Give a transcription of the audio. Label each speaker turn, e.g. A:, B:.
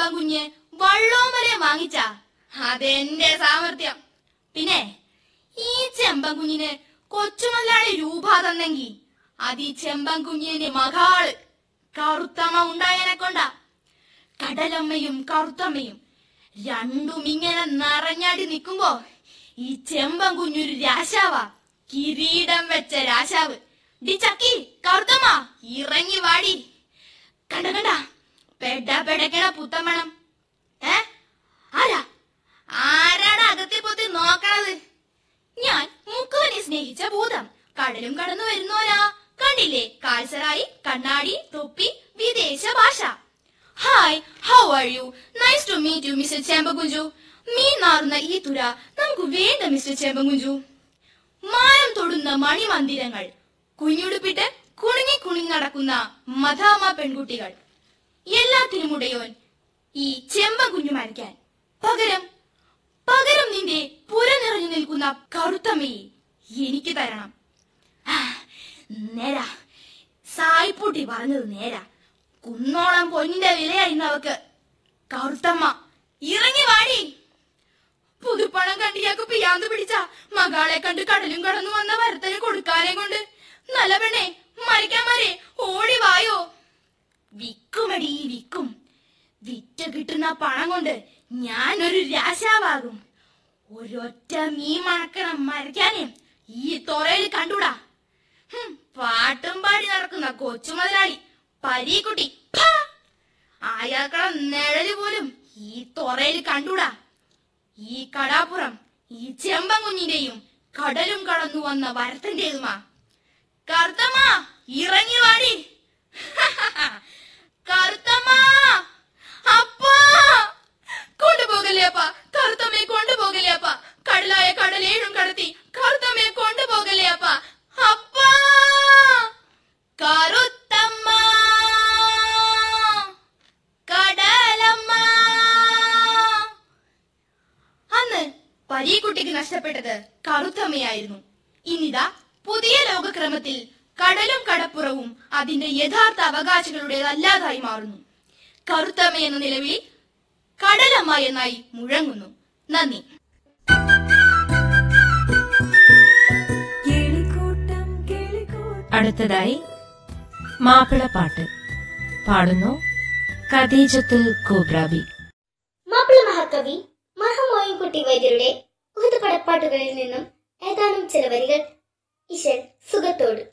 A: ചെമ്പൻ കുഞ്ഞ് വള്ളവും വരെ വാങ്ങിച്ച അതെന്റെ സാമർത്ഥ്യം പിന്നെ ഈ ചെമ്പൻ കുഞ്ഞിന് കൊച്ചുമുതലാളി രൂപ തന്നെങ്കി അത് ഈ ചെമ്പൻ കുഞ്ഞിന്റെ മകാള് കറുത്തമ്മ ഉണ്ടായനെ കൊണ്ടാ കടലമ്മയും കറുത്തമ്മയും രണ്ടും ഇങ്ങനെ നിറഞ്ഞാടി നിൽക്കുമ്പോ ഈ ചെമ്പൻ കുഞ്ഞൊരു രാശാവാ കിരീടം വെച്ച രാശാവ് ഡി ചക്കി കറുത്തമ്മ ഇറങ്ങി വാടി കണ്ട കണ്ട പെട പെടക്കണ പുത്തമ്മണം ഏ ആരാ ആരാടാ അകത്തെ പൊത്തി നോക്കണത് ഞാൻ മുക്കുവനെ സ്നേഹിച്ച ഭൂതം കടലും കടന്നു വരുന്നോരാ കണ്ടില്ലേ കാൽസറായി കണ്ണാടി തൊപ്പി വിദേശ ഭാഷ hi how are you nice to meet you mister Chembakunju മീൻ നാറുന്ന ഈ തുര നമുക്ക് വേണ്ട മിസ്റ്റർ ചേമ്പകുഞ്ചു മാനം തൊടുന്ന മണിമന്ദിരങ്ങൾ കുഞ്ഞുടുപ്പിട്ട് കുണുങ്ങി കുണുങ്ങി നടക്കുന്ന മധാമ പെൺകുട്ടികൾ എല്ലാത്തിനുമുടയോൻ ഈ ചെമ്പൻ കുഞ്ഞു മരിക്കാൻ പകരം പകരം നിന്റെ പുര നിറഞ്ഞു നിൽക്കുന്ന കറുത്തമ്മയെ എനിക്ക് തരണം ആ, നേരാ സായിപ്പൂട്ടി പറഞ്ഞത് നേരാ കുന്നോളം പൊന്നിന്റെ വിലയായിരുന്നു അവക്ക് കറുത്തമ്മ ഇറങ്ങി വാടി പുതുപ്പണം കണ്ടിയാക്ക് പിയാന്ത് പിടിച്ച മകളെ കണ്ട് കടലും കടന്നു വന്ന വരത്തന് കൊടുക്കാനെ കൊണ്ട് നല്ല പെണ്ണെ മരിക്കാമാരെ ഓടി വായോ വിക്കുമടി വിക്കും വിറ്റ് കിട്ടുന്ന പണം കൊണ്ട് ഞാനൊരു രാശാവാകും ഒരൊറ്റ മീൻ മണക്കണം മരിക്കാനേ ഈ തൊറയിൽ കണ്ടൂടാ ഹും, പാട്ടും പാടി നടക്കുന്ന കൊച്ചു മുതലാളി പരീക്കുട്ടി ഫാ! അയാൾക്കുള്ള നിഴല് പോലും ഈ തൊറയിൽ കണ്ടൂടാ ഈ കടാപ്പുറം ഈ ചെമ്പൻ കുഞ്ഞിന്റെയും കടലും കടന്നു വന്ന വരത്തന്റേതുമാ കറുത്തമ്മ ഇറങ്ങി വാടി കറുത്തമ്മ അപ്പാ കൊണ്ടുപോകല്ലേ അപ്പ കറുത്തമ്മയെ കൊണ്ടുപോകല്ലേ അപ്പ കടലായ കടലേഴും കടത്തി കറുത്തമ്മയെ കൊണ്ടുപോകല്ലേ അപ്പ അപ്പാ കറുത്തമ്മ കടലമ്മ അന്ന് പരീക്കുട്ടിക്ക് നഷ്ടപ്പെട്ടത് കറുത്തമ്മയായിരുന്നു ഇന്നിതാ പുതിയ ലോകക്രമത്തിൽ കടലും കടപ്പുറവും അതിന്റെ യഥാർത്ഥ അവകാശികളുടേതല്ലാതായി മാറുന്നു കറുത്തമ്മ എന്ന നിലവിൽ കടലമ്മ എന്നായി മുഴങ്ങുന്നു നന്ദി
B: കിളിക്കൂട്ടം കിളിക്കൂട്ടം
C: അടുത്തതായി മാപ്പിളപ്പാട്ട് പാടുന്നു ഖദീജത്തുൽ കൂബ്രാബി
D: മാപ്പിള മഹാകവി മഹാമോയിൻകുട്ടി വൈദ്യരുടെ ഉഹുദ് പടപ്പാട്ടുകളിൽ നിന്നും ഏതാനും ചില വരികൾ ഇശൽ സുഖത്തോട്